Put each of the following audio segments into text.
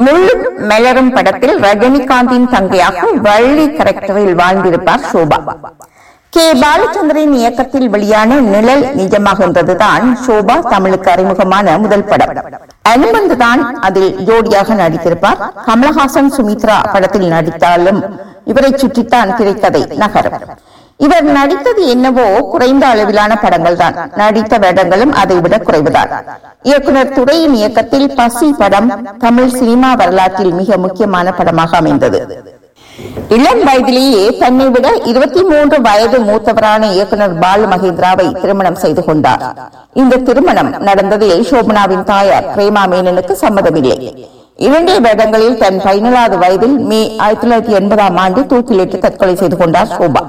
முள்ளும் மலரும் படத்தில் ரஜினிகாந்தின் தங்கையாக வள்ளி கரெக்டரில் வாழ்ந்திருப்பார் சோபா கே பாலச்சந்திரன் இயக்கத்தில் வெளியான நிழல் நிஜமாகின்றதுதான் சோபா தமிழுக்கு அறிமுகமான முதல் படம் அனுமந்து தான் அதில் ஜோடியாக நடித்திருப்பார் கமலஹாசன் சுமித்ரா படத்தில் நடித்தாலும் இவரை சுற்றித்தான் திரைக்கதை நகரும் இவர் நடித்தது என்னவோ குறைந்த அளவிலான படங்கள் தான் நடித்த வேடங்களும் அதைவிட குறைவுதான் இயக்குனர் துரையின் இயக்கத்தில் பசி படம் தமிழ் சினிமா வரலாற்றில் மிக முக்கியமான படமாக அமைந்தது இளம் வயதிலேயே தன்னை விட இருபத்தி மூன்று வயது மூத்தவரான இயக்குனர் பாலு மகேந்திராவை திருமணம் செய்து கொண்டார் இந்த திருமணம் நடந்ததில் சோபனாவின் தாயார் பிரேமா மேனனுக்கு சம்மதமில்லை இரண்டே வேடங்களில் தன் பதினேழாவது வயதில் மே ஆயிரத்தி தொள்ளாயிரத்தி எண்பதாம் ஆண்டு தூக்கிலிட்டு தற்கொலை செய்து கொண்டார் சோபா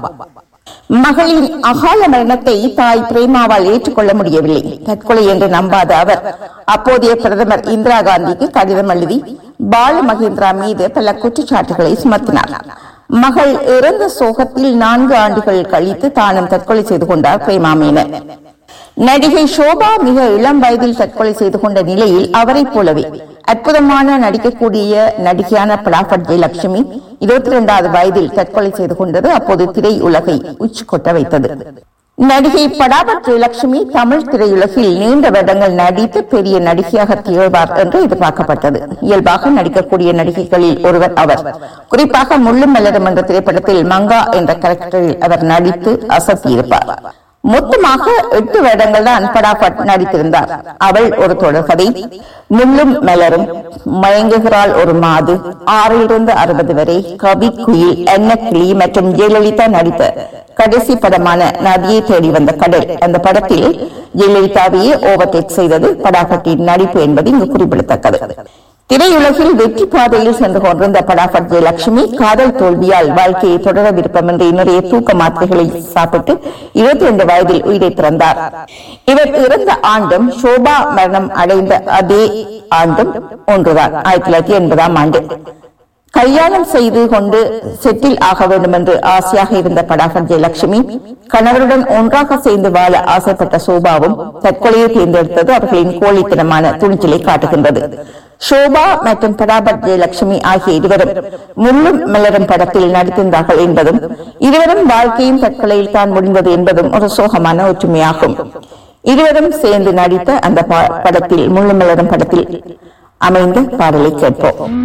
மகளின் அகால மரணத்தை தாய் பிரேமாவால் ஏற்றுக்கொள்ள முடியவில்லை தற்கொலை என்று நம்பாத அவர் அப்போதைய பிரதமர் இந்திரா காந்திக்கு கடிதம் எழுதி பாலு மகேந்திரா மீது பல குற்றச்சாட்டுகளை சுமத்தினார் மகள் இறந்த சோகத்தில் நான்கு ஆண்டுகள் கழித்து தானும் தற்கொலை செய்து கொண்டார் பிரேமா மேனன் நடிகை சோபா மிக இளம் வயதில் தற்கொலை செய்து கொண்ட நிலையில் அவரைப் போலவே அற்புதமான நடிக்கக்கூடிய நடிகையான பலாபட் ஜெயலட்சுமி இருபத்தி இரண்டாவது வயதில் தற்கொலை செய்து கொண்டது அப்போது திரை உலகை உச்சி கொட்ட வைத்தது நடிகை படாபட் ஜெயலட்சுமி தமிழ் திரையுலகில் நீண்ட வருடங்கள் நடித்து பெரிய நடிகையாக திகழ்வார் என்று எதிர்பார்க்கப்பட்டது இயல்பாக நடிக்கக்கூடிய நடிகைகளில் ஒருவர் அவர் குறிப்பாக முள்ளும் மலரும் என்ற திரைப்படத்தில் மங்கா என்ற கேரக்டரில் அவர் நடித்து அசத்தியிருப்பார் மொத்தமாக எட்டு வருடங்கள் தான் படாபட் நடித்திருந்தார் அவள் ஒரு தொடர்கதை முள்ளும் மலரும் மயங்குகிறாள் ஒரு மாது ஆறிலிருந்து அறுபது வரை கவி குயில் என்ன கிளி மற்றும் ஜெயலலிதா நடித்த கடைசி படமான நதியை தேடி வந்த கடல் அந்த படத்தில் ஜெயலலிதாவையே ஓவர்டேக் செய்தது படாபட்டின் நடிப்பு என்பது இங்கு குறிப்பிடத்தக்கது திரையுலகில் வெற்றி பாதையில் சென்று கொண்டிருந்த படாபட் ஜெயலட்சுமி காதல் தோல்வியால் வாழ்க்கையை தொடர விருப்பமின்றி நிறைய தூக்க மாத்திரைகளை சாப்பிட்டு இருபத்தி ரெண்டு வயதில் உயிரை பிறந்தார் இவர் இறந்த ஆண்டும் சோபா மரணம் அடைந்த அதே ஆண்டும் ஒன்றுதான் ஆயிரத்தி தொள்ளாயிரத்தி எண்பதாம் ஆண்டு கல்யாணம் செய்து கொண்டு செட்டில் ஆக வேண்டும் என்று ஆசையாக இருந்த படாகர் ஜெயலட்சுமி கணவருடன் ஒன்றாக சேர்ந்து வாழ ஆசைப்பட்ட சோபாவும் தற்கொலையை தேர்ந்தெடுத்தது அவர்களின் கோழித்தனமான துணிச்சலை காட்டுகின்றது சோபா மற்றும் படாபட் ஜெயலட்சுமி ஆகிய இருவரும் முள்ளும் மலரும் படத்தில் நடித்திருந்தார்கள் என்பதும் இருவரும் வாழ்க்கையும் தற்கொலையில் தான் முடிந்தது என்பதும் ஒரு சோகமான ஒற்றுமையாகும் இருவரும் சேர்ந்து நடித்த அந்த படத்தில் முள்ளும் மலரும் படத்தில் அமைந்த பாடலை கேட்போம்